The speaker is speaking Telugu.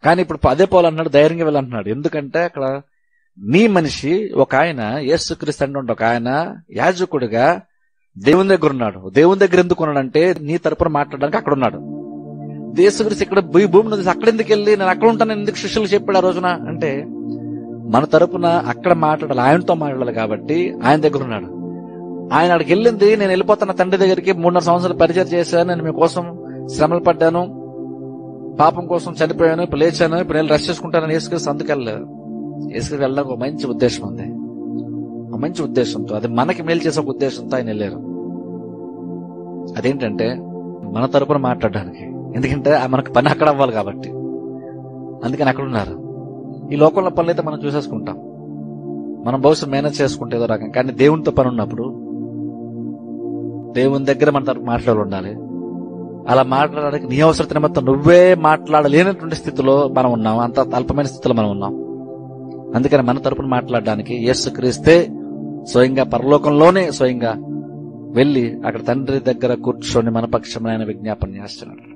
కానీ ఇప్పుడు అదే పౌలు అన్నాడు ధైర్యంగా వెళ్ళంటున్నాడు ఎందుకంటే అక్కడ నీ మనిషి ఒక ఆయన యేసుక్రీస్తు అంటే ఒక ఆయన యాజకుడిగా దేవుని దగ్గర ఉన్నాడు దేవుని దగ్గర ఎందుకు ఉన్నాడంటే నీ తరపున మాట్లాడడానికి అక్కడ ఉన్నాడు యేసుక్రీస్తు ఇక్కడ భూ- భూమి ఉంది అక్కడ ఎందుకు వెళ్ళి నేను అక్కడ ఉంటాను ఎందుకు శిష్యులు చెప్పాడు ఆ రోజున అంటే మన తరపున అక్కడ మాట్లాడాలి ఆయనతో మాట్లాడాలి కాబట్టి ఆయన దగ్గర ఉన్నాడు ఆయన అక్కడికి వెళ్ళింది నేను వెళ్ళిపోతున్న తండ్రి దగ్గరికి మూడున్నర సంవత్సరాలు పరిచయం చేశాను నేను మీకోసం శ్రమలు పడ్డాను పాపం కోసం చనిపోయాను ఇప్పుడు లేచాను ఇప్పుడు నేను రెస్ట్ చేసుకుంటానని యేసుక్రీస్తు అందుకెళ్ళలేదు యేసుక్రీస్తు వెళ్ళడానికి ఒక మంచి ఉద్దేశం ఉంది ఒక మంచి ఉద్దేశంతో అది మనకి మేలు చేసే ఒక ఉద్దేశంతో ఆయన వెళ్ళారు అదేంటంటే మన తరపున మాట్లాడడానికి ఎందుకంటే ఆ మనకు పని అక్కడ అవ్వాలి కాబట్టి అందుకని అక్కడ ఉన్నారు ఈ లోకంలో పనులు అయితే మనం చూసేసుకుంటాం మనం బహుశా మేనేజ్ చేసుకుంటే ఏదో రకం కానీ దేవునితో పని ఉన్నప్పుడు దేవుని దగ్గర మన తరపు మాట్లాడాలి ఉండాలి అలా మాట్లాడడానికి నీ అవసరత నిమిత్తం నువ్వే మాట్లాడలేనటువంటి స్థితిలో మనం ఉన్నాం అంత అల్పమైన స్థితిలో మనం ఉన్నాం అందుకని మన తరపున మాట్లాడడానికి యేసు క్రీస్తే స్వయంగా పరలోకంలోనే స్వయంగా వెళ్లి అక్కడ తండ్రి దగ్గర కూర్చొని మన పక్షమైన విజ్ఞాపన చేస్తున్నాడు